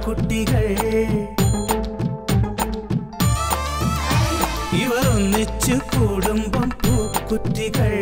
കുട്ടികൾ ഇവർ ഒന്നിച്ചു കൂടുമ്പം പൂക്കുറ്റികൾ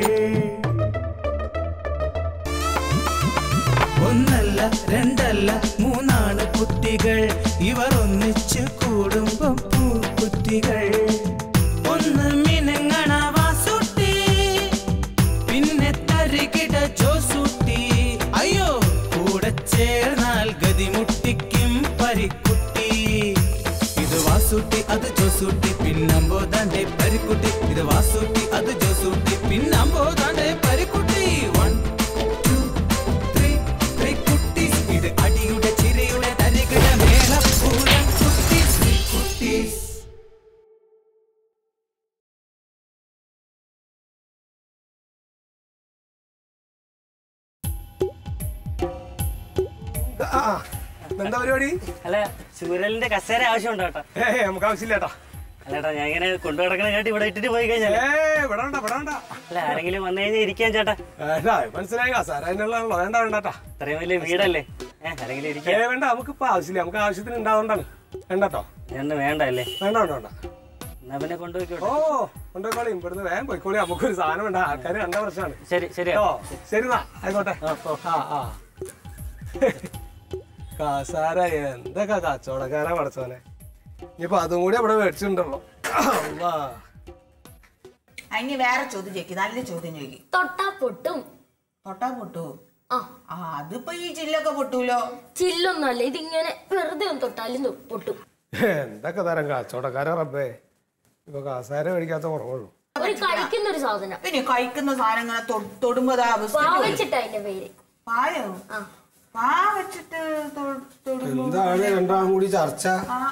ഒന്നല്ല രണ്ടല്ല മൂന്നാണ് കുട്ടികൾ ഇവർ ഒന്നിച്ചു കൂടുമ്പം പൂക്കുറ്റികൾ ഒന്ന് മിനുങ്ങണ വാസുട്ടി പിന്നെ തരികിട ജോസൂട്ടി അയ്യോ കൂടെ ചേർന്നാൽ ഗതിമുട്ടിക്കും പരിക്കുട്ടി ഇത് വാസൂട്ടി അത് ജോസൂട്ടി പിന്നമ്പോതാണ്ടെ പരിക്കുട്ടി ഇത് വാസൂട്ടി അത് ജോസൂട്ടി പിന്നമ്പോതാണ്ടെ Parikutty one two three three കുട്ടീസ് ഇത് അടിയുടെ ചിരിയുടെ തരികിട മേളപ്പൂരം കുട്ടീസ് കുട്ടീസ് ആ, ആ. എന്താ പരിപാടി അല്ല ചൂരലിന്റെ കസേര ആവശ്യമുണ്ടോ കേട്ടോ ഏ നമുക്ക് ആവശ്യമില്ല കേട്ടാ അല്ലേട്ടാ ഞാൻ ഇങ്ങനെ കൊണ്ടുനടക്കണ കേട്ട് ഇവിടെ ഇട്ടിട്ട് പോയി കഴിഞ്ഞാൽ ഏ വിടണ്ട വിടണ്ട അല്ല ആരെങ്കിലും വന്നു കഴിഞ്ഞാൽ ഇരിക്കാൻ ചേട്ടാ ഏട്ടാ മനസ്സിലായി സാർ അതിനുള്ളതാണല്ലോ വേണ്ട വേണ്ടട്ടാ ഇത്രയും വലിയ വീടല്ലേ ഏഹ് ആരെങ്കിലും ഏ ഇരിക്കാൻ വേണ്ട നമുക്കിപ്പോ ആവശ്യമില്ല നമുക്ക് ആവശ്യത്തിന് ഉണ്ടാവണ്ടാണ് വേണ്ടട്ടോ ഞാൻ വേണ്ട അല്ലേ വേണ്ട വേണ്ട വേണ്ട എന്നാ പിന്നെ ഓ കൊണ്ടുപോയിക്കോട്ടെ കൊണ്ടുപോയിക്കോളി ഇവിടുന്ന് വേഗം പോയിക്കോളി നമുക്കൊരു സാധനം വേണ്ട ആൾക്കാർ കണ്ട പ്രശ്നമാണ് ശരി ശരി ഓ ശരി എന്നാ ആയിക്കോട്ടെ ആ ആ കാസാര എന്തൊക്കെ കച്ചവടക്കാരാ പഠിച്ചോനെ ഇനിയിപ്പോ അതും കൂടി അവിടെ മേടിച്ചിട്ടുണ്ടല്ലോ അള്ളാ. അതിന് വേറെ ചോദ്യം ചോദിക്കും നല്ല ചോദ്യം ചോദിക്കും തൊട്ടാ പൊട്ടും തൊട്ടാ പൊട്ടു ആ ആ അതിപ്പോ ഈ ചില്ലൊക്കെ പൊട്ടൂലോ ചില്ലൊന്നല്ല ഇതിങ്ങനെ വെറുതെ ഒന്ന് തൊട്ടാലും തൊ- പൊട്ടും എന്തൊക്കെ തരം കച്ചവടക്കാരാ റബ്ബേ ഇപ്പൊ കാസാര മേടിക്കാത്ത കുറവുള്ളൂ ഒരു കഴിക്കുന്ന ഒരു സാധനം പിന്നെ കഴിക്കുന്ന സാധനങ്ങളെ തൊ- തൊടുമ്പോ ദാ അവസ്ഥ പാവച്ചിട്ട അതിന്റെ പേര് പായോ ആ പാ വെച്ചിട്ട് തൊ- തൊടുമ്പോ എന്താണ് രണ്ടാം കൂടി ചർച്ച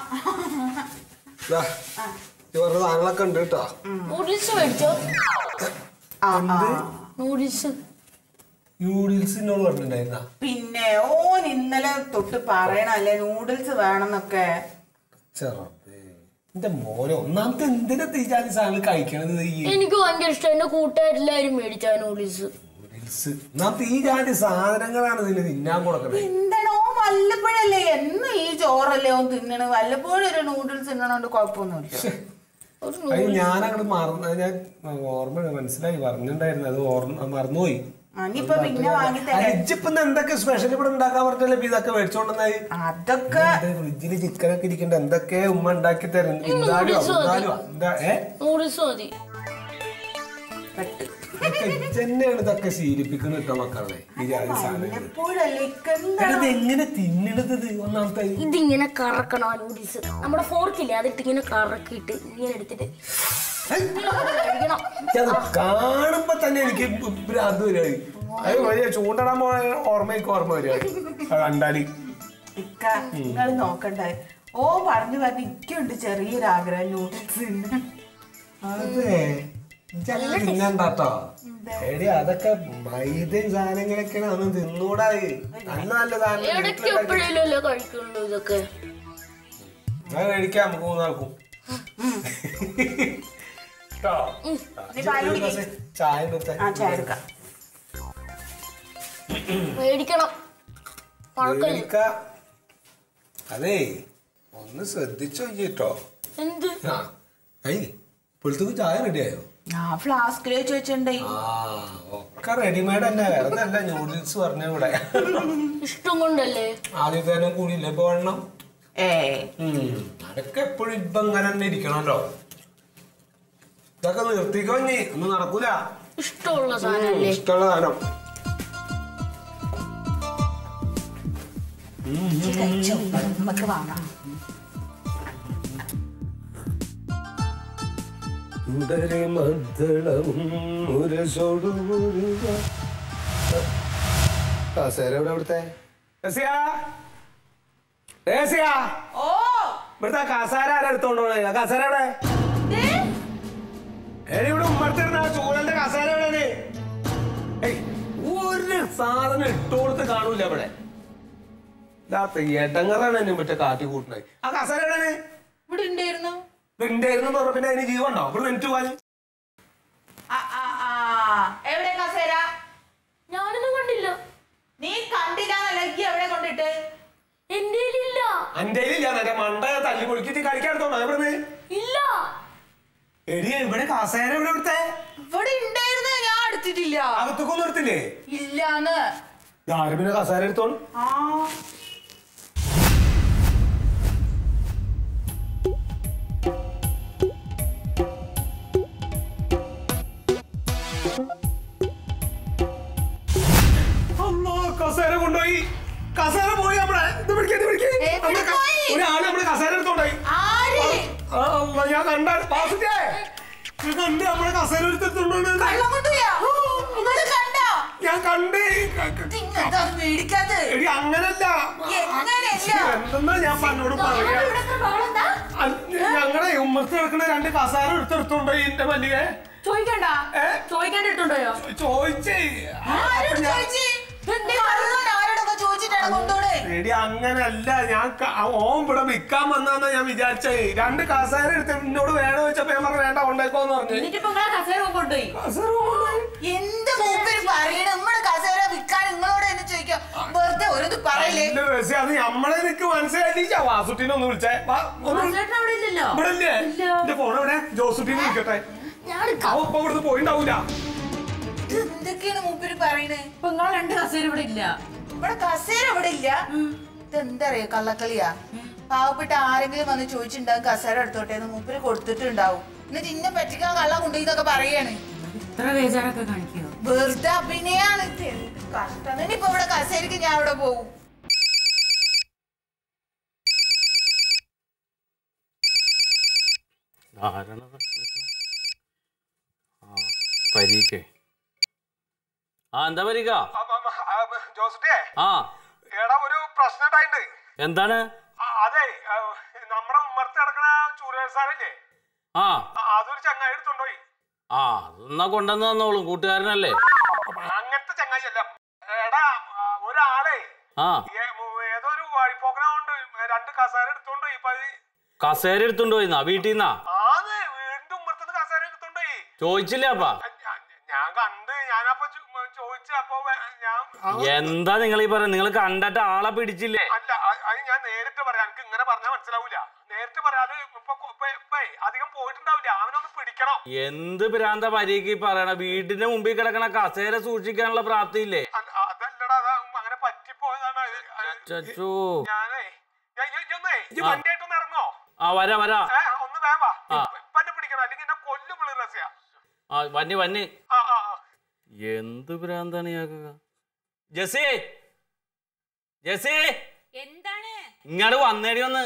ദാ, ഇവരുടെ സാധനങ്ങളൊക്കെ ഉണ്ട് കേട്ടോ നൂഡിൽസ് മേടിച്ചോ ആ, ആ. നൂഡിൽസ് യൂഡിൽസിനോട് പറഞ്ഞിട്ടുണ്ടായിരുന്ന പിന്നെ ഓൻ ഇന്നലെ തൊട്ട് പറയണല്ലേ നൂഡിൽസ് വേണമെന്നൊക്കെ ചെറുപ്പേ എന്റെ മോനെ ഒന്നാമത്തെ എന്തിനാ തീജാതി സാധനങ്ങൾ കഴിക്കണത് ഈ എനിക്ക് ഭയങ്കര ഇഷ്ടം എന്റെ കൂട്ടുകാരെല്ലാരും മേടിച്ച നൂഡിൽസ് നൂഡിൽസ് ഒന്നാമത്തെ ഈ ജാതി സാധനങ്ങളാണ് ഇതിന് തിന്നാൻ കൊടുക്കണത് എന്താണോ വല്ലപ്പോഴല്ലേ എന്ന് ഈ ചോറല്ലേ ഓൻ തിന്നണ് വല്ലപ്പോഴും ഒരു നൂഡിൽസ് തിന്നണോണ്ട് കുഴപ്പമൊന്നുമില്ല ഒരു അത് ഞാൻ അങ്ങോട്ട് മറന്നു അത് ഞാൻ ഓർമ്മ മനസ്സിലായി പറഞ്ഞിട്ടുണ്ടായിരുന്നു അത് ഓർമ്മ മറന്നുപോയി ഇനിയിപ്പൊ പിന്നെ വാങ്ങി തരാം ഇജ്ജിപ്പം എന്തൊക്കെ സ്പെഷ്യൽ ഇവിടെ ഉണ്ടാക്കാൻ പറഞ്ഞല്ലേ ഇപ്പൊ ഇതൊക്കെ മേടിച്ചോണ്ടെന്നായി അതൊക്കെ ഫ്രിഡ്ജില് ചിക്കനൊക്കെ ഇരിക്കണ്ട എന്തൊക്കെ ഉമ്മ ഉണ്ടാക്കി തരും എന്താലും എന്താലും എന്താ ഏ നൂഡിൽസ് മതി പെട്ട് തന്നെയാണ് ഇതൊക്കെ ശീലിപ്പിക്കുന്നത് കേട്ടോ മക്കളെ ഈ ജാതി സാധനങ്ങൾ വല്ലപ്പോഴല്ലേ ഇക്കെന്താ ഇത് എങ്ങനെ തിന്നണത് ഇത് ഒന്നാമത്തെ ഇതിങ്ങനെ കറക്കണം ആ നൂഡിൽസ് നമ്മുടെ ഫോർക്കില്ലേ അതിട്ട് ഇങ്ങനെ കറക്കിയിട്ട് ഇങ്ങനെ എടുത്തിട്ട് കഴിക്കണം അത് കാണുമ്പോ തന്നെ എനിക്ക് ഭ്രാന്ത് വരികയായി അത് വലിയ ചൂണ്ടടാൻ പോയ ഓർമ്മയ്ക്ക് ഓർമ്മ വരികയായി അത് കണ്ടാല് ഇക്ക നിങ്ങൾ നോക്കണ്ടേ ഓ പറഞ്ഞു പറഞ്ഞു ഇക്കുണ്ട് ചെറിയൊരു ആഗ്രഹം നൂഡിൽസ് തിന്നാൻ അതെ ഇജ്ജങ്ങനെ തിന്നണ്ടാട്ടോ എടി അതൊക്കെ മൈദയും സാധനങ്ങളൊക്കെയാണ് അന്ന് തിന്നൂടായി നല്ല നല്ല സാധനം ഇടയ്ക്ക് എപ്പോഴേലും അല്ലേ കഴിക്കുള്ളൂ ഇതൊക്കെ ഞാൻ കഴിക്കാം നമുക്ക് മൂന്നാൾക്കും ട്ടോ. നീ പാല് ഒരു ഗ്ലാസ് ചായ കൊടുത്തേ. ആ ചായ എടുക്കാം മേടിക്കണം കുഴപ്പമില്ല മേടിക്ക. അതേ ഒന്ന് ശ്രദ്ധിച്ചു കേട്ടോ എന്ത് ആ ഐ ഇപ്പോഴത്തേക്ക് ചായ റെഡിയായോ ആ ഫ്ലാസ്കിൽ വെച്ച് വെച്ചിട്ടുണ്ടേ ആ ഒക്കെ റെഡിമെയ്ഡ് തന്നെ വേറെ നല്ല നൂഡിൽസ് പറഞ്ഞ ഇവിടെ ഇഷ്ടം കൊണ്ടല്ലേ ആദ്യത്തെ തന്നെ കൂടിയില്ല ഇപ്പൊ വേണം ഏ അതൊക്കെ എപ്പോഴും ഇപ്പൊ ഇങ്ങനെ തന്നെ ഇരിക്കണല്ലോ ഇതൊക്കെ നിർത്തിക്കോ ഇനി ഒന്നും നടക്കൂല ഇഷ്ടമുള്ള സാധനല്ലേ ഇഷ്ടമുള്ള സാധനം കഴിച്ചോ നമുക്ക് വാങ്ങാം തുടരെ മദ്ദളവും മുരസോടുമുരുക. കസേര എവിടെ ഇവിടുത്തെ രസിയ? രസിയ? ഓ ഇവിടുത്തെ കസാര ആരാ എടുത്തോണ്ട് പോണേ കസാര എവിടെ എടി ഇവിടെ ഉമ്മർത്തിരുന്ന ആ ചൂരന്റെ കസാര എവിടെയാണ് ഏയ്, ഒരു സാധനം ഇട്ടുകൊടുത്ത് കാണൂല ഇവിടെ ഇല്ലാത്ത എടങ്ങറാണ് എന്നെ മറ്റേ കാട്ടി കൂട്ടുന്നത് ആ കസാര എവിടെയാണ് ഇവിടെ ഉണ്ടായിരുന്നു ഉണ്ടായിരുന്നു പറഞ്ഞ പിന്നെ അതിന് ജീവണ്ടോ ഇവിടെ മിനിറ്റ് പോവാൻ ആ, ആ, ആ. എവിടെ കസേര ഞാനൊന്നും കണ്ടില്ല നീ കണ്ടില്ലാന്നല്ല ഇയ്യ് എവിടെ കൊണ്ടിട്ട് എന്റെ ഇല്ല നീ കളിക്കാൻ എടുത്തോണ്ടോ എവിടുന്ന് ഇല്ല എടി ഇവിടെ കസേര ഇവിടെ എടുത്തേ ഇവിടെ ഉണ്ടായിരുന്നു ഞാൻ എടുത്തിട്ടില്ല അകത്തൊക്കൊന്നും എടുത്തില്ലേ ഇല്ലാന്ന് ആരും പിന്നെ കസേര എടുത്തോളൂ ആ അമ്മോ കസേര കൊണ്ടുപോയി കസേര പോയി നമ്മളെ ഇത് പിടിക്ക്, ഇത് പിടിക്ക്. എവിടെ നമ്മളെ ക- പോയി? ഒരാള് നമ്മളെ കസേര എടുത്തോണ്ടായി ആര് ആ, അമ്മ, ഞാൻ കണ്ട വാസുട്ടിയെ, ഞാൻ കണ്ട് നമ്മളെ കസേര എടുത്തോണ്ട് കള്ളം കൊണ്ടുപോയാ ഇങ്ങള് കണ്ടോ ഞാൻ കണ്ട് ക- ക- ഇങ്ങനത്തെ മേടിക്കാതെ എടി അങ്ങനല്ല എങ്ങനെയല്ല? എന്തെന്നാ ഞാൻ പന്നോട് പറയാ ഇവിടുത്തെ ബഹളെന്താ? ഞങ്ങളെ ഉമ്മത്ത് കിടക്കുന്ന രണ്ട് കസാര എടുത്തെടുത്തോണ്ടോ എന്റെ മല്ലികെ ചോദിക്കണ്ട ഏ? ചോദിക്കാണ്ട് ഇട്ടുണ്ടോയോ ചോദിച്ചേ ആരോട് അപ്പൊ ഞാൻ- ചോദിച്ച്? എന്റെ കള്ളൻ ആരോടൊക്കെ ചോദിച്ചിട്ടാണ് കൊണ്ടുപോണേ എടി അങ്ങനല്ല ഞാൻ ക- ഓൻ ഇവിടെ വിൽക്കാൻ വന്നാന്നാ ഞാൻ വിചാരിച്ചേ രണ്ട് കസാര എടുത്ത് എന്നോട് വേണോ ചോദിച്ചപ്പോ ഞാൻ പറഞ്ഞു വേണ്ട കൊണ്ടേക്കോന്ന് പറഞ്ഞു എന്നിട്ട് ഇപ്പൊ നിങ്ങളെ കസേര കൊണ്ടുപോയി കസേര കൊണ്ടുപോയി. എന്ത് മൂപ്പര് പറയണ നമ്മള് കസേര വിൽക്കാൻ നിങ്ങളോട് എന്ന് ചോദിക്കാം വെറുതെ ഓരോന്ന് പറയില്ലേ നല്ല രസം അത് നമ്മളെ നിനക്ക് മനസ്സിലായില്ല വാസുട്ടിനെ ഒന്ന് വിളിച്ചേ വാ, ഒന്ന് വിളി- ചേട്ടൻ അവിടെ ഇല്ലല്ലോ ഇവിടെ ഇല്ലേ എന്റെ ഫോൺ എവിടെ ജോസുട്ടിനെ വിളിക്കട്ടെ ഞാൻ എടുക്കാം അവ ഇപ്പൊ ഇവിടുന്ന് പോയിണ്ടാവൂല ഇത് എന്തൊക്കെയാണ് മൂപ്പര് പറയണേ ഇപ്പൊ നിങ്ങളെ രണ്ട് കസേര ഇവിടെ ഇല്ല ഇവിടെ കസേര ഇവിടെ ഇല്ല ഇതെന്താ അറിയോ കള്ളക്കളിയാ പാവപ്പെട്ട ആരെങ്കിലും വന്ന് ചോദിച്ചിട്ടുണ്ടാവും കസേര എടുത്തോട്ടെ എന്ന് മൂപ്പര് കൊടുത്തിട്ടുണ്ടാവും എന്നിട്ട് ഇന്നെ പറ്റിക്കാൻ കള്ള കൊണ്ടുപോയി എന്നൊക്കെ പറയാണ് ഇത്ര ബേജാറൊക്കെ കാണിക്കോ വെറുതെ അഭിനയാണ് ഇത് എന്ത് കഷ്ടം ഇനിയിപ്പോ ഇവിടെ കസേരക്ക് ഞാൻ അവിടെ പോകും ആരാണത് വിളിക്കുന്നത്? ആ പരീക്കേ ആ എന്താ പരീക്ക ജോസുട്ടിയെ ആ എടാ ഒരു പ്രശ്നം ഉണ്ടായിട്ടുണ്ട് എന്താണ് ആ, അതെ ആ, നമ്മുടെ ഉമ്മർത്ത് കിടക്കണ ചൂരൽ സാറില്ലേ ആ ആ, അതൊരു ചങ്ങായി എടുത്തുണ്ടോയി ആ എന്നാ കൊണ്ടുവന്ന് തന്നോളും കൂട്ടുകാരനല്ലേ അങ്ങനത്തെ ചങ്ങായി അല്ല എടാ ആ, ഒരാളെ ആ ഏ- മു- ഏതോ ഒരു വഴിപ്പോക്കണോണ്ട് രണ്ട് കസേര എടുത്തോണ്ട് ഇപ്പൊ അത് കസേര എടുത്തുണ്ടോ ഇന്നാ വീട്ടിൽ നിന്നാ ആന്ന് വീണ്ടും ഉമ്മർത്തുനിന്ന് കസേര എടുത്തോണ്ടോയി ചോദിച്ചില്ല അപ്പാ ഞാൻ കണ്ട് ഞാനപ്പൊ ചോ- ചോദിച്ചു അപ്പൊ വേ- ഞാൻ ആ, എന്താ നിങ്ങൾ ഈ പറയുന്നത് നിങ്ങൾ കണ്ടിട്ട് ആളെ പിടിച്ചില്ലേ അല്ല അ- അത് ഞാൻ നേരിട്ട് പറയാം എനിക്ക് ഇങ്ങനെ പറഞ്ഞാൽ മനസ്സിലാവൂല നേരിട്ട് പറയാതെ ഇപ്പൊ കൊ- ഇപ്പൊ- ഇപ്പൊ അധികം പോയിട്ടുണ്ടാവില്ല അവനൊന്ന് പിടിക്കണം എന്ത് ഭ്രാന്ത പരീക്ക് ഈ പറയണ വീടിന്റെ മുമ്പിൽ കിടക്കണ കസേര സൂക്ഷിക്കാനുള്ള പ്രാപ്തിയില്ലേ അല്ല, അതല്ലടാ അതാ അങ്ങനെ പറ്റിപ്പോയതാണ് അത്. അത് ചച്ചോ ഞാനേ ഞാൻ ഇയ്യ് ഇയ്യൊന്നേ ഈ ആ. വണ്ടിയായിട്ടൊന്ന് ഇറങ്ങോ ആ വരാ വരാ ഏ ഒന്ന് വേഗം വാ ആ. ഇപ്പ- ഇപ്പൊ എന്നെ പിടിക്കണം അല്ലെങ്കിൽ എന്നെ കൊല്ലും പിള്ളേർ രസ്യ ആ വന്നി വന്നി ആ ആ ആ എന്ത് ഭ്രാന്താണ് ഇയാൾക്ക് ജസി ജസി എന്താണ് ഇങ്ങോട്ട് വന്നേടി ഒന്ന്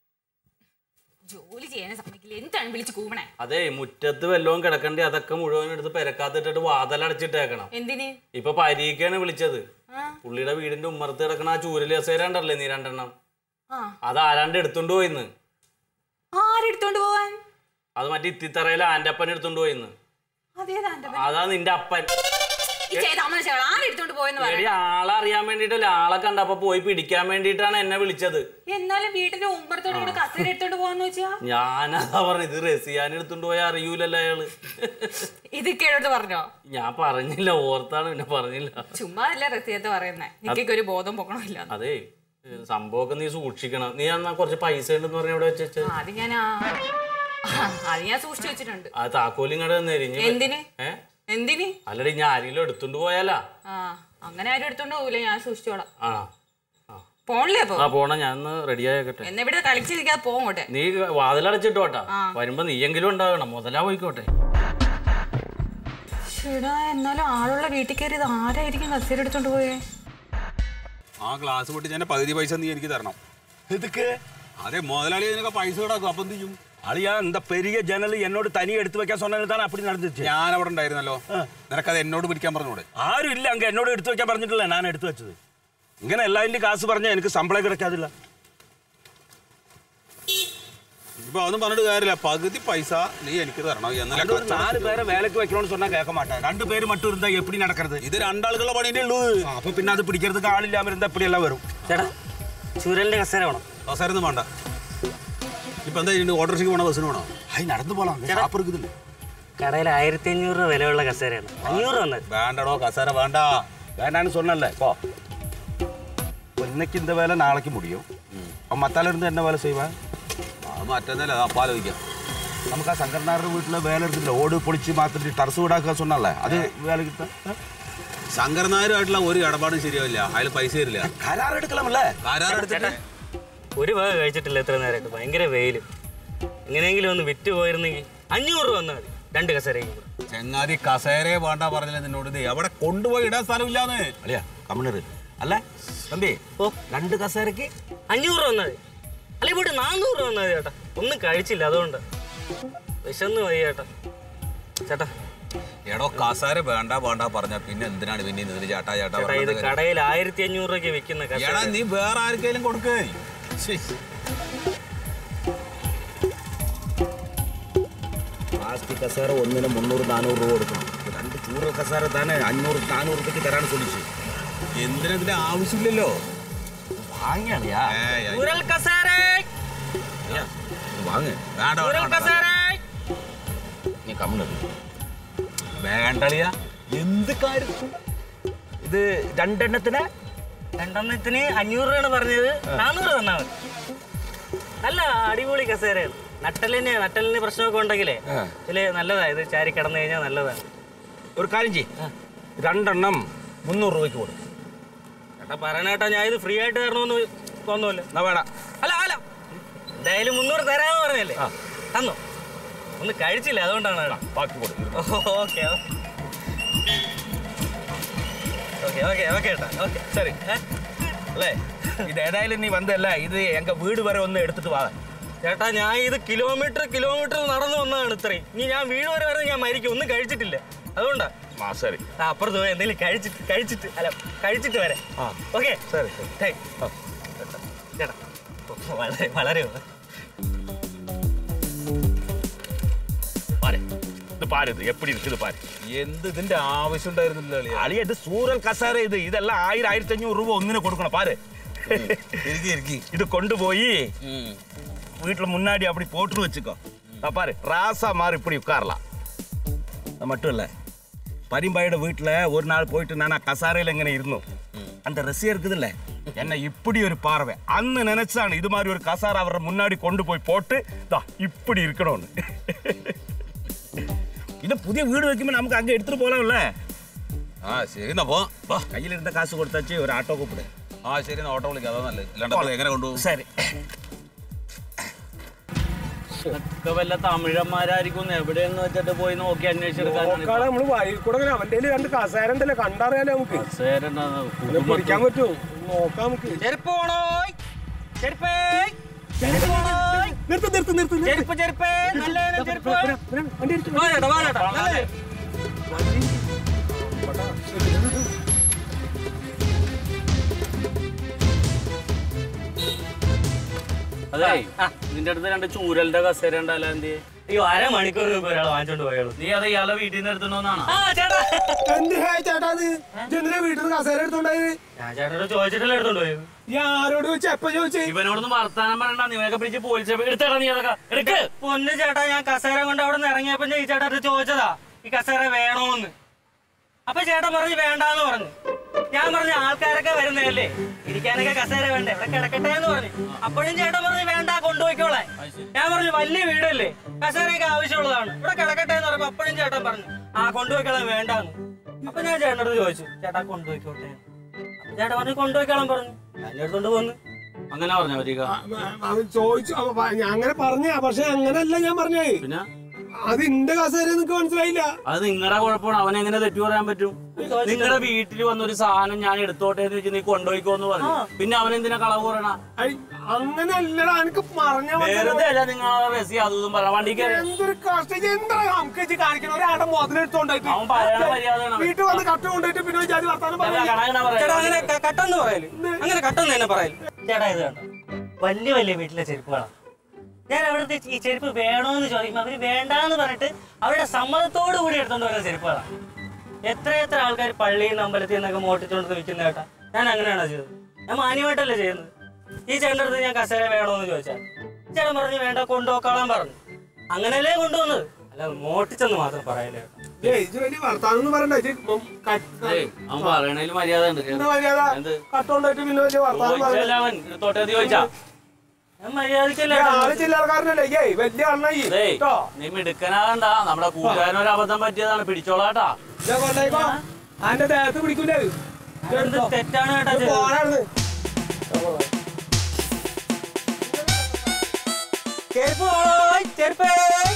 ജോലി ചെയ്യാൻ സമ്മതിക്കില്ല എന്താണ് വിളിച്ച് കൂവണേ അതെ മുറ്റത്ത് വല്ലതും കിടക്കണ്ടേ അതൊക്കെ മുഴുവൻ എടുത്ത് പെരക്കാത്തിട്ടിട്ട് വാതലടച്ചിട്ടേക്കണം എന്തിന് ഇപ്പൊ പരീക്കാണ് വിളിച്ചത് ആ പുള്ളിയുടെ വീടിന്റെ ഉമ്മറത്ത് കിടക്കണ ആ ചൂരല് കസേര ഉണ്ടല്ലേ നീ രണ്ടെണ്ണം ആ അത് ആരാണ്ട് എടുത്തോണ്ട് പോയിന്ന് ആരെടുത്തോണ്ട് പോവാൻ അത് മറ്റേ ഇത്തിത്തറയിൽ ആന്റെ അപ്പൻ എടുത്തോണ്ട് പോയിന്ന് അതേതാ എന്റെ അതാ നിന്റെ അപ്പൻ ഈ ചേതാമനശകൾ ആരെടുത്തോണ്ട് പോയെന്ന് എടി പറയാം ആളെ അറിയാൻ വേണ്ടിട്ടല്ലേ ആളെ കണ്ടപ്പോ പോയി പിടിക്കാൻ വേണ്ടിയിട്ടാണ് എന്നെ വിളിച്ചത് എന്നാലും വീട്ടിന്റെ ഉമ്മറത്തോടെ ഇങ്ങനെ കസേര എടുത്തോണ്ട് പോവാന്ന് വെച്ചാ ഞാനതാ പറഞ്ഞു ഇത് റസിയാൻ എടുത്തോണ്ട് പോയാൽ അറിയൂലല്ലോ അയാള് ഇത് കേടോട്ട് പറഞ്ഞോ ഞാൻ പറഞ്ഞില്ല ഓർത്താണ് പിന്നെ പറഞ്ഞില്ല ചുമ്മാ അല്ല റസിയത്ത് പറയുന്നേ എനിക്കൊക്കെ ഒരു ബോധം പൊക്കണമില്ല അതെ ഏ, സംഭവമൊക്കെ നീ സൂക്ഷിക്കണം നീ എന്നാ കുറച്ച് പൈസ ഉണ്ടെന്ന് പറഞ്ഞ ഇവിടെ വെച്ച് അത് ഞാൻ ആ ആ, അത് ഞാൻ സൂക്ഷിച്ചു വെച്ചിട്ടുണ്ട് ആ താക്കോലും ഇങ്ങോട്ട് തന്നേരി എന്തിന് ഏ എന്തിന് അല്ലടി ഞാൻ ആരെങ്കിലും എടുത്തോണ്ട് പോയാലാ ആ അങ്ങനെ ആരും എടുത്തോണ്ട് പോകില്ല ഞാൻ സൂക്ഷിച്ചോളാം ആ ആ. പോണില്ലേ അപ്പൊ ആ പോണ ഞാൻ ഒന്ന് റെഡി ആയിക്കോട്ടെ എന്നാ ഇവിടെ കളിച്ചിരിക്കാതെ പോകട്ടെ നീ വാതിലടച്ചിട്ടോട്ടാ വരുമ്പോ നീയെങ്കിലും ഉണ്ടാകണം മുതലാ പോയിക്കോട്ടെ ചേടാ എന്നാലും ആളുള്ള വീട്ടിൽ കയറി ഇത് ആരായിരിക്കും കസേര എടുത്തോണ്ട് പോയേ ആ ഗ്ലാസ് പൊട്ടി ഞാൻ പകുതി പൈസ നീ എനിക്ക് തരണം എതുക്ക് അതെ മുതലാളി ഇതിനൊക്കെ പൈസ കിടക്കും അപ്പം എന്ത് ചെയ്യും അളിയാ இந்த பெரிய ஜன்னல் என்னோட தனி எடுத்து வைக்க சொன்னது தானே அப்படி நடந்துச்சு ഞാൻ അവിടെ ഉണ്ടായിരുന്നല്ലോ നിനക്കത് എന്നോട് പിടിക്കാൻ പറഞ്ഞൂടെ ആരും ഇല്ല അങ്ങ് എന്നോട് എടുത്തു വെക്കാൻ പറഞ്ഞിട്ടില്ല ഞാൻ എടുത്തു വെച്ചത് ഇങ്ങനെ എല്ലാതിന്റെ കാശ് പറഞ്ഞാൽ എനിക്ക് ശമ്പളം കിടക്കാതില്ല ഇപ്പൊ അതൊന്നും പറഞ്ഞിട്ട് കാര്യമില്ല പകുതി പൈസ നീ എനിക്ക് തരണം എന്നാലേ அது ஒரு കച്ചവടം நாலு ശരിയാവൂ. பேரை வேலைக்கு வைக்கணும்னு சொன்னா கேட்க மாட்டேன் ரெண்டு பேர் மட்டும் இருந்தா எப்படி நடக்கிறது ഇത് രണ്ടാളുകളുടെ പണിയേ ഉള്ളൂ அப்ப பின்ன அது பிடிக்கிறதுக்கு ஆள் இல்லாம இருந்தா இப்படி எல்லாம் வரும் ചേട്ടാ ചുരലിന്റെ കസേര വേണം അവസാരം വേണ്ട ഇപ്പൊ എന്താ ചെയ്യുന്നത് ഓട്ടോറിക്ഷയ്ക്ക് പോണോ ബസ്സിന് പോണോ ஐ நடந்து போலாம் அங்க ஷாப் இருக்குதுல்ல കടയിൽ ആയിരത്തി അഞ്ഞൂറ് രൂപ വിലയുള്ള കസേരയാണ് അഞ്ഞൂറ് വന്നത് വേണ്ടടോ കസേര വേണ്ട வேண்டான்னு சொன்னல போ இப்போ இன்னைக்கு இந்த வேலை நாளைக்கு முடியும் அவன் மத்தால இருந்து என்ன வேலை செய்வான் മറ്റന്നല്ല അപ്പം ആലോചിക്കാം നമുക്ക് ആ ശങ്കരനാരുടെ വീട്ടിലെ വേല എടുത്തില്ല ഓട് പൊളിച്ച് മാറ്റിട്ട് ടർസ് വീടാക്കുക சொன்னല്ലേ അത് വേല കിട്ടാ ശങ്കർ നായരുമായിട്ടുള്ള ഒരു ഇടപാടും ശരിയാവില്ല അയാൾ പൈസ തരില്ല കരാർ എടുക്കലാമല്ലേ കരാർ എടുത്തിട്ട് ഒരു വക കഴിച്ചിട്ടില്ല എത്ര നേരമായിട്ട് ഭയങ്കര വെയിലും എങ്ങനെയെങ്കിലും ഒന്ന് വിറ്റ് പോയിരുന്നെങ്കിൽ അഞ്ഞൂറ് രൂപ വന്നാൽ മതി രണ്ട് കസേരയും കൂടെ ചെങ്ങാതി കസേരയെ വേണ്ട പറഞ്ഞില്ല നിന്നോട് ഇത് എവിടെ കൊണ്ടുപോയി ഇടാൻ സ്ഥലമില്ലാന്ന് അളിയാ കമ്മിണർ അല്ല തമ്പി ഓ രണ്ട് കസേരക്ക് അഞ്ഞൂറ് രൂപ വന്നാൽ മതി അല്ലെ പോയിട്ട് നാനൂറ് രൂപ വന്നാൽ മതി ചേട്ടാ ഒന്നും കഴിച്ചില്ല അതുകൊണ്ട് വിശന്ന് പോയി ചേട്ടാ ചേട്ടാ എടോ കസേര വേണ്ട വേണ്ട പറഞ്ഞ പിന്നെ എന്തിനാണ് പിന്നെ ഇതിന് ചേട്ടാ ചേട്ടാ ചേട്ടാ ഇത് പറഞ്ഞത്? കടയിൽ ആയിരത്തി അഞ്ഞൂറ് രൂപയ്ക്ക് വിൽക്കുന്ന എടാ കസേര നീ വേറെ ആർക്കെങ്കിലും കൊടുക്കേ പ്ലാസ്റ്റിക് കസേര ഒന്നിന് മുന്നൂറ് നാനൂറ് രൂപ കൊടുക്കണം രണ്ട് ചൂറ് കസേര തന്നെ അഞ്ഞൂറ് നാനൂറ് രൂപയ്ക്ക് തരാണ് ശ്രമിച്ചു എന്തിനതിന്റെ ആവശ്യമില്ലല്ലോ വാങ്ങിയാളിയാ ഏയ്, അയ്- ഉരൽ കസേര വാങ്ങ് വേണ്ട ഉരൽ വേണ്ട, വേണ്ട കസേര നീ കമ്മിണർ വേണ്ടളിയാ എന്ത് കാര്യത്തിൽ ഇത് രണ്ടെണ്ണത്തിന് രണ്ടെണ്ണത്തിന് അഞ്ഞൂറ് രൂപയാണ് പറഞ്ഞത് നാനൂറ് തന്നാൽ മതി നല്ല അടിപൊളി കസേരയാണ് നട്ടലിന് നട്ടലിന് പ്രശ്നമൊക്കെ ഉണ്ടെങ്കിലേ ഇതില് നല്ലതാ ഇത് ചാരി കിടന്നു കഴിഞ്ഞാൽ നല്ലതാണ് ഒരു കാര്യം ചെയ്യ് രണ്ടെണ്ണം മുന്നൂറ് രൂപയ്ക്ക് കൊടുക്കും ചേട്ടാ പറയണേട്ടാ ഞാൻ ഇത് ഫ്രീ ആയിട്ട് തരണമെന്ന് തോന്നുമല്ലോ എന്നാ വേണ്ട അല്ല അല്ല എന്തായാലും മുന്നൂറ് തരാന്ന് പറഞ്ഞല്ലേ തന്നോ ഒന്ന് കഴിച്ചില്ല അതുകൊണ്ടാണ് ചേട്ടാ ബാക്കി കൊടുക്കും ഓക്കെ ഓക്കെ ഓക്കെ ഓക്കെ ചേട്ടാ ഓക്കെ சரி അല്ലേ ഇത് ഏതായാലും നീ വന്നല്ല ഇത് എങ്ക വീട് വരെ ഒന്ന് എടുത്തിട്ട് വാ ചേട്ടാ ഞാൻ ഇത് കിലോമീറ്റർ കിലോമീറ്റർ നടന്നു വന്നതാണ് ഇത്രയും ഇനി ഞാൻ വീട് വരെ വരെ ഞാൻ മരിക്കും ഒന്നും കഴിച്ചിട്ടില്ല അതുകൊണ്ടാ ആ ശരി ആ, അപ്പുറത്ത് പോയി എന്തെങ്കിലും കഴിച്ചിട്ട് കഴിച്ചിട്ട് അല്ല കഴിച്ചിട്ട് വരാം ആ. ഓക്കെ சரி சரி Hey. ചേട്ടാ വളരെ വളരെ பாரு இது பாரு இது எப்படி இருக்குது பாரு എന്ത് ഇതിന്റെ ആവശ്യം ഉണ്ടായിരുന്നില്ല അളിയാ അളിയ ഇത് സൂറൽ കസാര ഇത് ഇതെല്ലാം ആയിരം ആയിരത്തി അഞ്ഞൂറ് രൂപ ഒന്നിനെ കൊടുക്കണം പാரு ഇരിക്കി ഇരിക്കി ഇത് കൊണ്ടുപോയി வீட்டில் முன்னாடி அப்படி போட்டு வச்சுக்கோ நான் பாரு ராசா மாதிரி இப்படி உட்காரலாம் அது மட்டும் இல்லை பரிம்பாயோட வீட்டில் ஒரு நாள் போயிட்டு நான் கசாரையில் எங்கே இருந்தோம் அந்த ரசியம் இருக்குதுல்ல என்ன இப்படி ஒரு பார்வை அന്ന് நினைச்சான் இது மாதிரி ஒரு கசாரை அவரை முன்னாடி கொண்டு போய் போட்டு தா இப்படி இருக்கணும்னு இது புதிய வீடு வைக்கும்போது நமக்கு அங்கே எடுத்துட்டு போகலாம்ல ആ ശരി എന്നാ പോ வா கையில் இருந்த காசு கொடுத்தாச்சு ஒரு ஆட்டோ கூப்பிடு ആ ശരി എന്നാ ഓട്ടോ വിളിക്കാം അതാ നല്ലത് ഇല്ലാണ്ട് അപ്പോൾ എങ്ങനെ കൊണ്ടുപോകും சரி ഒക്കെ വല്ല തമിഴന്മാരായിരിക്കും എവിടെയെന്ന് വെച്ചിട്ട് പോയി നോക്കി അന്വേഷിച്ചെടുക്കാൻ നമ്മള് വഴിയിൽ കൂടെ ഇങ്ങനെ അവന്റെ കയ്യില് രണ്ട് കസേര ഉണ്ടല്ലോ കണ്ടറിയാലോ നമുക്ക് ഇത് പിടിക്കാൻ പറ്റുമോ നോക്കാം നമുക്ക് ചെരുപ്പ് പോണോയ് ചെരുപ്പേ ചെരുപ്പ് പോണോയ് നിർത്ത് നിർത്ത് നിർത്ത് നിർത്ത്. ചെരുപ്പ് ചെരുപ്പ് നല്ല ചെരുപ്പ് വരാം, വരാം, വണ്ടി എടുത്ത് വാ ചേട്ടാ വാ ചേട്ടാ നല്ല അതെ നിന്റെ അടുത്ത് രണ്ട് ചൂരലിന്റെ കസേര ഉണ്ടല്ലോ എന്ത് അയ്യോ അരമണിക്കൂർ മുമ്പ് ഒരാൾ വാങ്ങിച്ചോണ്ട് പോയുള്ളൂ നീ അത് ഇയാളെ വീട്ടിൽ നിന്ന് എടുത്തിട്ടുണ്ടോന്നാണോ ആ ചേട്ടാ എന്ത് ഹേ ചേട്ടാ ഇത് എന്തിനാ വീട്ടിൽ നിന്ന് കസേര എടുത്തോണ്ടായത് ഞാൻ ചേട്ടനോട് ചോദിച്ചിട്ടല്ലേ എടുത്തോണ്ട് പോയത് ഈ ആരോട് ചോദിച്ചു എപ്പ ചോദിച്ചു ഇവനോടൊന്നും വർത്താനം പറയണ്ട നിങ്ങളൊക്കെ പിടിച്ച് പോലീസ് എടുത്തടാ നീ അതൊക്കെ എടുക്ക് പൊന്ന് ചേട്ടാ ഞാൻ കസേര കൊണ്ട് അവിടെ നിന്ന് ഇറങ്ങിയപ്പോ ഈ ചേട്ടാ അടുത്ത് ചോദിച്ചതാ ഈ കസേര വേണോന്ന് അപ്പൊ ചേട്ടൻ പറഞ്ഞു വേണ്ടാന്ന് പറഞ്ഞു ഞാൻ പറഞ്ഞു ആൾക്കാരൊക്കെ വരുന്നതല്ലേ ഇരിക്കാനൊക്കെ കസേര വേണ്ടേ ഇവിടെ കിടക്കട്ടെ എന്ന് പറഞ്ഞു അപ്പോഴും ചേട്ടൻ പറഞ്ഞു വേണ്ട കൊണ്ടുപോയിക്കോളാൻ ഞാൻ പറഞ്ഞു വലിയ വീടല്ലേ കസേരയൊക്കെ ആവശ്യമുള്ളതാണ് ഇവിടെ കിടക്കട്ടെ എന്ന് പറഞ്ഞപ്പോ അപ്പോഴും ചേട്ടൻ പറഞ്ഞു ആ കൊണ്ടുപോയിക്കോളാൻ വേണ്ടാന്ന് അപ്പൊ ഞാൻ ചേട്ടനോട് ചോദിച്ചു ചേട്ടാ കൊണ്ടുപോയിക്കോട്ടെ അപ്പൊ ചേട്ടൻ പറഞ്ഞു കൊണ്ടുപോയിക്കോളാൻ പറഞ്ഞു ഞാൻ എടുത്തോണ്ട് പോന്നു അങ്ങനെ പറഞ്ഞ വരിക അവൻ ചോദിച്ചു അവൻ പ- ഞാൻ അങ്ങനെ പറഞ്ഞ പക്ഷെ അങ്ങനല്ല ഞാൻ പറഞ്ഞേ പിന്നെ അത് ഇന്റെ കസേര നിനക്ക് മനസ്സിലായില്ല അത് നിങ്ങളുടെ കുഴപ്പമാണ് അവൻ എങ്ങനെ തെറ്റു പറയാൻ പറ്റും നിങ്ങളുടെ വീട്ടിൽ വന്ന ഒരു സാധനം ഞാൻ എടുത്തോട്ടെ എന്ന് വെച്ച് നീ കൊണ്ടുപോയിക്കോന്ന് പറഞ്ഞു പിന്നെ അവൻ എന്തിനാ കളവ് പറയണ ഐ, അങ്ങനല്ലടാ എനിക്ക് പറഞ്ഞ വെറുതെ അല്ല നിങ്ങൾ റെസി അതും പറയാം വണ്ടി കയറി എന്തൊരു കഷ്ടം എന്താ നമുക്ക് ഇജ്ജ് കാണിക്കണ ഒരാടെ മുതലെടുത്തോണ്ടായിട്ട് അവൻ പറയണ മര്യാദയാണ് അവൻ. വീട്ടിൽ വന്ന് കട്ട കൊണ്ടുപോയിട്ട് പിന്നെ ജാതി വർത്താനം അല്ല, പറയാ കണകന പറയാം. ചേട്ടാ അങ്ങനെ ക- കട്ടെന്ന് പറയല് അങ്ങനെ കട്ടെന്ന് തന്നെ പറയല് ചേട്ടാ ഇത് കണ്ടോ വലിയ വലിയ വീട്ടിലെ ചെരുപ്പുകളാണ് ഞാൻ അവിടുത്തെ ഈ ചെരുപ്പ് വേണോന്ന് ചോദിക്കുമ്പോൾ അവര് വേണ്ടാന്ന് പറഞ്ഞിട്ട് അവരുടെ സമ്മതത്തോടു കൂടി എടുത്തോണ്ട് വരുന്ന ചെരുപ്പുകളാണ് എത്ര എത്ര ആൾക്കാർ പള്ളിയിൽ നിന്ന് അമ്പലത്തിൽ നിന്നൊക്കെ മോട്ടിച്ചോണ്ട് വിൽക്കുന്ന കേട്ടാ ഞാൻ അങ്ങനെയാണോ ചെയ്തത് ഞാൻ മാന്യമായിട്ടല്ലേ ചെയ്യുന്നത് ഈ ചേട്ടൻ്റെ അടുത്ത് ഞാൻ കസേര വേണോന്ന് ചോദിച്ചാൽ ചേട്ടൻ പറഞ്ഞു വേണ്ട കൊണ്ടുപോക്കാളാൻ പറഞ്ഞു അങ്ങനെയല്ലേ കൊണ്ടുവന്നത് അല്ല മോട്ടിച്ചെന്ന് മാത്രം പറയല്ലേ കേട്ടോ ഏയ് ഇജ്ജ് വലിയ വർത്താനം ഒന്നും പറയണ്ട ഇജ്ജ് ഉം ക- ഏയ്, അവൻ പറയണതിൽ മര്യാദ ഉണ്ട് എന്താ മര്യാദ എന്ത്? കട്ട കൊണ്ടുപോയിട്ട് പിന്നെ വലിയ വർത്താനം പറയണ്ട ചോദിച്ചല്ല അവൻ എടുത്തോട്ടെ എന്ന് ചോദിച്ചാ ഞാൻ മര്യാദക്കല്ലേ ആള് ചില്ലറക്കാരനല്ലേ ഏയ് വലിയ ആളായി ഡേയ്, കേട്ടോ നീ മിടുക്കനാകണ്ട നമ്മുടെ കൂട്ടുകാരൻ ഒരു അബദ്ധം പറ്റിയതാണ് പിടിച്ചോളാട്ടാ ഞാൻ കൊണ്ടേക്കോ അന്റെ ദേഹത്ത് പിടിക്കൂലേ ഇത്? ഇത് എന്ത് എടുത്തോ. തെറ്റാണ് കേട്ടാ ഇത് ചെയ്തത്. പോരാടുന്ന്. ചെരുപ്പ് പോയി, ചെരുപ്പ്.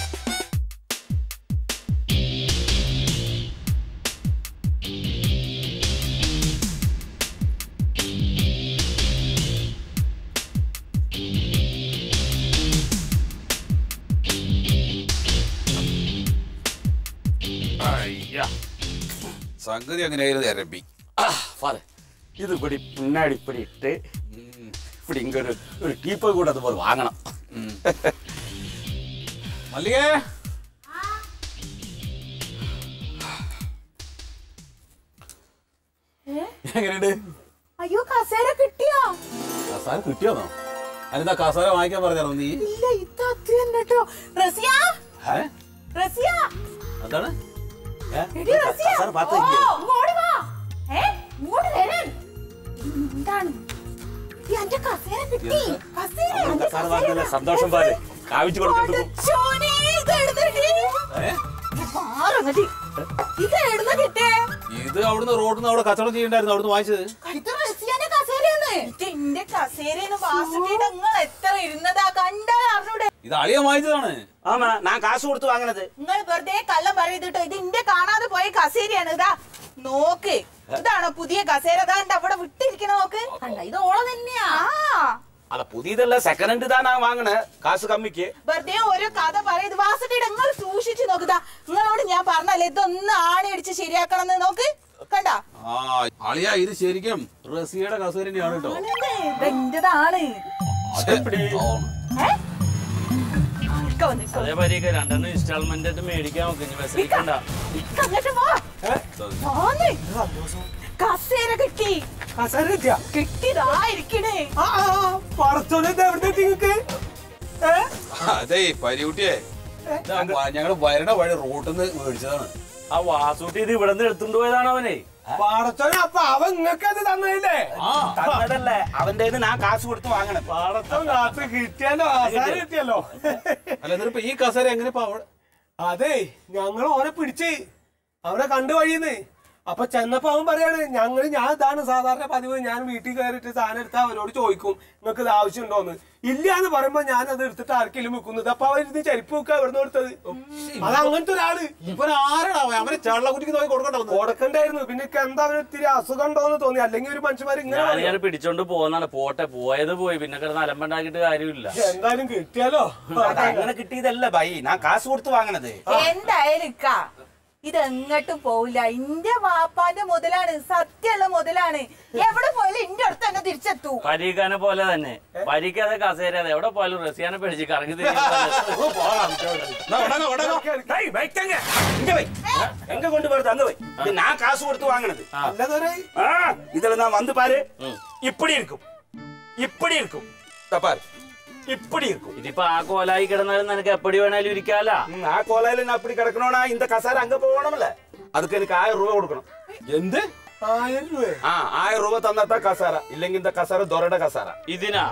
അയ്യ സംഗതി എങ്ങനെയായിരുന്നു രമ്പി பாரு இது இப்படி பின்னாடி இப்படி இட்டு இப்படி இங்க ஒரு ஒரு டீப்பை கூட அது போது வாங்கணும் മല്ലികേ എങ്ങനെയുണ്ട് അയ്യോ കസേര കിട്ടിയോ കസാര കിട്ടിയോന്നോ അതിനെന്താ കസാര വാങ്ങിക്കാൻ പറഞ്ഞാണോ നീ ഇല്ല ഇത് അത് തന്നെ കേട്ടോ റസിയ ഏ? റസിയ അതാണ് എടി റസിയ കസേര പാത്ത് ഓ, വെക്ക്. ഇങ്ങോട്ട് വാ ഏ ഇങ്ങോട്ട് വരാൻ എന്താണ് എടി, അന്റെ കസേര കിട്ടി കസേര അന്റെ கசார வாங்கின சந்தோஷம் பாரு காவிச்சு கொடுக்கறதுக்கும் പടച്ചോനെ, ഇത് എവിടുന്ന് കിട്ടി? ഇത് മാറങ്ങടി. ഇത് എവിടുന്ന് കിട്ടിയേ? ഇത് അവിടുന്ന് റോഡിൽ നിന്ന് അവിടെ കച്ചവടം ചെയ്യണ്ടായിരുന്നു അവിടുന്ന് വാങ്ങിച്ചത് ഇത് റസിയാന്റെ കസേരയാണ്. ഇത് എന്റെ കസേരയാണ് വാസുകിയുടെ നിങ്ങൾ എത്ര ഇരുന്നതാ കണ്ടാൽ അറിഞ്ഞൂടെ ഇത് അളിയ വാങ്ങിച്ചതാണ് ஆமா நான் காசு கொடுத்து வாங்கினது നിങ്ങൾ വെറുതെ കള്ളം പറയതിട്ടോ ഇത് ഇന്റെ കാണാതെ പോയ കസേരയാണ് ഇതാ നോക്ക് ഇതാണോ പുതിയ കസേര ഇതാ ഉണ്ട് അവിടെ വിട്ടിരിക്കണ നോക്ക് അല്ല ഇത് ഓള തന്നെയാ ആ அத புதியதல்ல செகண்ட் ஹேண்ட் தான் நான் வாங்கினேன் കാശ് കമ്മിക്ക് വെറുതെ ഓരോ കഥ പറയത് വാസട്ടിയുടെ നിങ്ങൾ സൂക്ഷിച്ചു നോക്കുതാ നിങ്ങളോട് ഞാൻ പറഞ്ഞല്ലേ ഇതൊന്ന് ആണി അടിച്ച് ശരിയാക്കണം എന്ന് നോക്ക് കണ്ട ആ അളിയ ഇത് ശരിക്കും റസിയുടെ കസേര തന്നെയാണ് കേട്ടോ എന്റേതാണ് ഏ? ഇക്ക വന്ന്, ഇക്ക വന്ന്. അതേ പരീക്ക രണ്ടെണ്ണം ഇൻസ്റ്റാൾമെന്റ് ആയിട്ട് മേടിക്കാൻ നോക്ക് ഇനി വിഷമിക്കണ്ട ഇക്ക അങ്ങോട്ട് വാ. വാന്ന്. കസേര കിട്ടി കസേര കിട്ടിയാ കിട്ടിയതാ ഇരിക്കണേ ആ ആ, ആ, പടച്ചോനെ ഇത് എവിടുന്ന് കിട്ടി നിങ്ങക്ക് ഏ അതെ പരികുട്ടിയെ ഞങ്ങള് വരണ വഴി റോട്ടിൽ നിന്ന് മേടിച്ചതാണ് ആ വാസൂട്ടി ഇത് ഇവിടെ നിന്ന് എടുത്തുകൊണ്ട് പോയതാണ് അവനെ പടച്ചോനെ അപ്പൊ അവൻ നിങ്ങക്ക് അത് തന്നതല്ലേ തന്നതല്ല അവന്റെ ഞാൻ കാശ് കൊടുത്ത് വാങ്ങണം പടച്ചോൻ കാത്ത് കിട്ടിയല്ലോ കസേര കിട്ടിയല്ലോ അല്ല എന്നിട്ടിപ്പോ ഈ കസേര എങ്ങനെ ഇപ്പൊ അവിടെ അതെ ഞങ്ങൾ ഓനെ പിടിച്ച് അവനെ കണ്ടു വഴിയുന്ന് അപ്പൊ ചെന്നപ്പോ അവൻ പറയാണ് ഞങ്ങൾ ഞാൻ ഇതാണ് സാധാരണ പതിവ് ഞാൻ വീട്ടിൽ കയറിയിട്ട് സാധനം എടുത്താൽ അവനോട് ചോദിക്കും നിങ്ങൾക്ക് ഇത് ആവശ്യമുണ്ടോന്ന് ഇല്ല എന്ന് പറയുമ്പോ ഞാൻ അത് എടുത്തിട്ട് ആർക്കെങ്കിലും വെക്കുന്നത് അപ്പൊ അവരിത് ചെരുപ്പ് വെക്കുക എവിടുന്ന് കൊടുത്തത് അത് അങ്ങനത്തെ ഒരാള് ഇവൻ ആരാടാ അവൻ? അവനെ ചള്ളക്കുറ്റിക്ക് നോക്കി കൊടുക്കണ്ടോ കൊടുക്കണ്ടായിരുന്നു പിന്നെ ഇക്ക് എന്താ അവന് ഇത്തിരി അസുഖം ഉണ്ടോന്ന് തോന്നി അല്ലെങ്കിൽ ഒരു മനുഷ്യന്മാർ ഇങ്ങനെ ഞാൻ പറയും. ഇങ്ങനെ പിടിച്ചോണ്ട് പോകുന്നതാണ് പോട്ടെ പോയത് പോയി പിന്നെ കിടന്ന് അലമ്പുണ്ടാക്കിയിട്ട് കാര്യമില്ല എന്തായാലും കിട്ടിയാലോ അത് അങ്ങനെ കിട്ടിയതല്ല ബൈ ഞാൻ കാശ് കൊടുത്ത് വാങ്ങണത് എന്തായാലും ഇക്ക ഇത് എങ്ങോട്ടും പോവില്ല ഇന്റെ വാപ്പാന്റെ മുതലാണ് സത്യമുള്ള മുതലാണ് എവിടെ പോയാലും ഇന്റെ അടുത്ത് തന്നെ തിരിച്ചെത്തൂ പരീക്കാനെ പോലെ തന്നെ പരീക്കാതെ കസേര അതെ എവിടെ പോയാലും റസിയാനെ പിടിച്ച് കറങ്ങി തിരിച്ച് പോകാം டேய், வைக்கங்க. இங்க வை. எங்க கொண்டு வருது அங்க வை இது நான் காசு கொடுத்து வாங்கினது അല്ലതൊരു ஆ, இதுல நான் வந்து பாரு இப்படி இருக்கும் இப்படி இருக்கும் இதோ பாரு இப்படி இருக்கும் ഇതിപ്പോ ആ കോലായി കിടന്നാലും നിനക്ക് എപ്പടി വേണേലും ഇരിക്കാല ம், ആ കോലയില് நான் இப்படி കിടക്കണോனா இந்த கசார அங்க போகணும்ல அதுக்கு எனக்கு ஆயிரம் ரூபாய் கொடுக்கணும் എന്ത് ആയിരം രൂപ ആ ആയിരം രൂപ തന്നിട്ടാ കസാര ഇല്ലെങ്കിൽ இந்த കസാര ദൊരയുടെ കസാര ഇതിനാ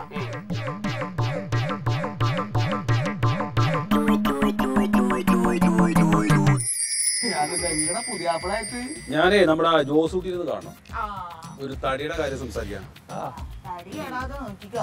ഞാനിത് പുതിയാപ്പിളായിട്ട് ഞാനേ നമ്മുടെ ജോസൂട്ടി നിന്ന് കാണണം ഒരു തടിയുടെ കാര്യം സംസാരിക്കാൻ തടിയാണാതെ നോക്കിക്കോ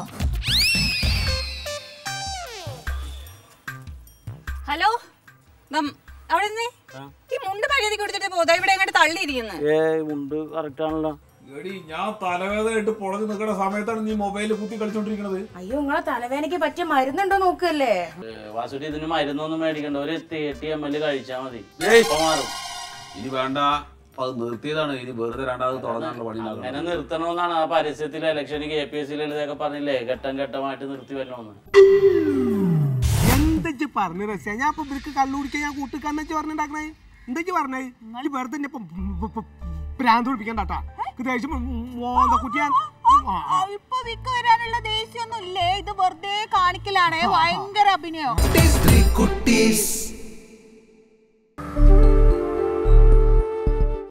ഹലോ ഗം, അവിടെ നിന്നേ ഈ മുണ്ട് പകുതി കൊടുത്തിട്ട് പോതാ ഇവിടെ എങ്ങോട്ട് തള്ളിയിരിക്കുന്നു ഏ ഉണ്ട് കറക്റ്റ് ആണല്ലോ എടി ഞാൻ തലവേദന ഇട്ട് പുറത്ത് നിൽക്കുന്ന സമയത്താണ് നീ മൊബൈലിൽ കുത്തി കളിച്ചോണ്ടിരിക്കണത് അയ്യോ നിങ്ങളെ തലവേദനയ്ക്ക് പറ്റിയ മരുന്നുണ്ടോ നോക്കല്ലേ ഏ, വാസുട്ടി ഇതിന് മരുന്നൊന്നും മേടിക്കണ്ട ഒരു തേട്ടി എം എൽ കഴിച്ചാ മതി ഏയ്. ഇപ്പൊ മാറും ഇനി വേണ്ട അത് നിർത്തിയതാണ് ഇനി വെറുതെ രണ്ടാമത് തുടങ്ങാനുള്ള പണി ഉണ്ടാക്കണം. അങ്ങനെ നിർത്തണമെന്നാണ് ആ പരസ്യത്തിൽ ഇലക്ഷന് കെ പി എസ് സിയിൽ ഇതൊക്കെ പറഞ്ഞില്ലേ ഘട്ടം ഘട്ടമായിട്ട് നിർത്തി വരണമെന്ന് എന്തൊക്കെ പറഞ്ഞു റസ്യ ഞാൻ ഇപ്പൊ ഇവർക്ക് കള്ളു കുടിക്കാൻ ഞാൻ കൂട്ടിക്കാന്ന് വെച്ച് പറഞ്ഞിട്ടുണ്ടാക്കണേ എന്തൊക്കെ പറഞ്ഞേ നിങ്ങൾ വെറുതെ എന്നെ ഇപ്പൊ പ് പ് പ്രാന്ത് പിടിപ്പിക്കണ്ടാട്ടാ ദേഷ്യം മോന്തക്കുട്ടിയാൻ ഇപ്പൊ വിക്ക് വരാനുള്ള ദേഷ്യമൊന്നും ഇല്ലേ ഇത് വെറുതെ കാണിക്കലാണേ ഭയങ്കര അഭിനയം കുട്ടീസ്